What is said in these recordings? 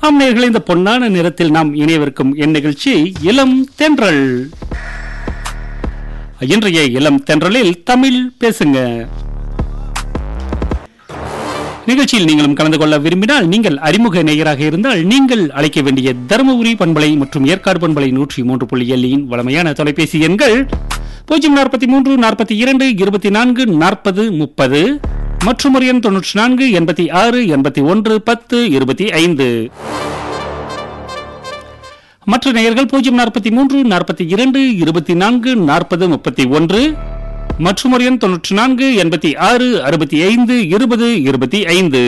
ஆம் நேயர்களே இந்த பொன்னான நிறத்தில் நாம் இணையவிருக்கும் என் நிகழ்ச்சி இளம் தென்றல் இன்றைய இளம் தென்றலில் தமிழ் பேசுங்க நிகழ்ச்சியில் நீங்களும் கலந்து கொள்ள விரும்பினால் நீங்கள் அறிமுக நேயராக இருந்தால் நீங்கள் அழைக்க வேண்டிய தருமபுரி பண்பலை மற்றும் ஏற்காடு பண்பலை நூற்றி மூன்று புள்ளி ஏழின் வளமையான தொலைபேசி எண்கள் பூஜ்ஜியம் நாற்பத்தி மூன்று நாற்பத்தி இரண்டு இருபத்தி நான்கு நாற்பது முப்பது மற்றும் ஒரு எண் தொன்னூற்றி நான்கு எண்பத்தி ஆறு எண்பத்தி ஒன்று பத்து இருபத்தி ஐந்து மற்ற நேயர்கள் பூஜ்ஜியம் நாற்பத்தி மூன்று நாற்பத்தி இரண்டு இருபத்தி நான்கு நாற்பது முப்பத்தி ஒன்று மற்றும் ஒரு எண் தொன்னூற்றி நான்கு எண்பத்தி ஆறு அறுபத்தி ஐந்து இருபது இருபத்தி ஐந்து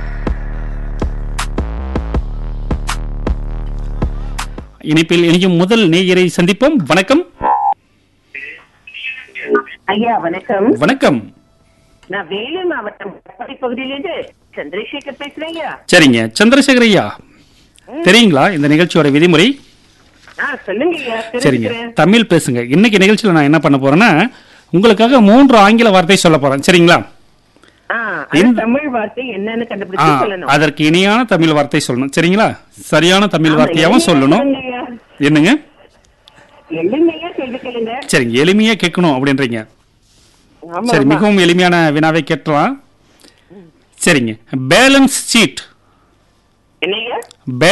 இணைப்பில் இணையும் முதல் நேயரை சந்திப்போம் வணக்கம் ஐயா வணக்கம் வணக்கம் நான் வேலூர் மாவட்டம் கட்பாடி பகுதியிலிருந்து சந்திரசேகர் பேசுறேன் ஐயா சரிங்க சந்திரசேகர் ஐயா தெரியுங்களா இந்த நிகழ்ச்சியோட விதிமுறை ஆ சொல்லுங்க ஐயா சரிங்க தெரிஞ்சுக்கிறேன் தமிழ் பேசுங்க இன்னைக்கு நிகழ்ச்சியில நான் என்ன பண்ண போறேன்னா உங்களுக்காக மூன்று ஆங்கில வார்த்தை சொல்ல போறேன் சரிங்களா ஆ அது இந்த- தமிழ் வார்த்தை என்னன்னு ஆ, கண்டுபிடிச்சு சொல்லணும் அதற்கு இணையான தமிழ் வார்த்தை சொல்லணும் சரிங்களா சரியான தமிழ் ஆமா, வார்த்தையாவும் எளிமையா சொல்லணும் சொல்லுங்க ஐயா. என்னங்க எளிமையா கேள்வி கேளுங்க சரிங்க எளிமையா கேட்கணும் அப்படின்றீங்க ஆமா சரி ஆமா. மிகவும் எளிமையான வினாவை கேட்டலாம் சரிங்க பேலன்ஸ் சீட் என்னய்யா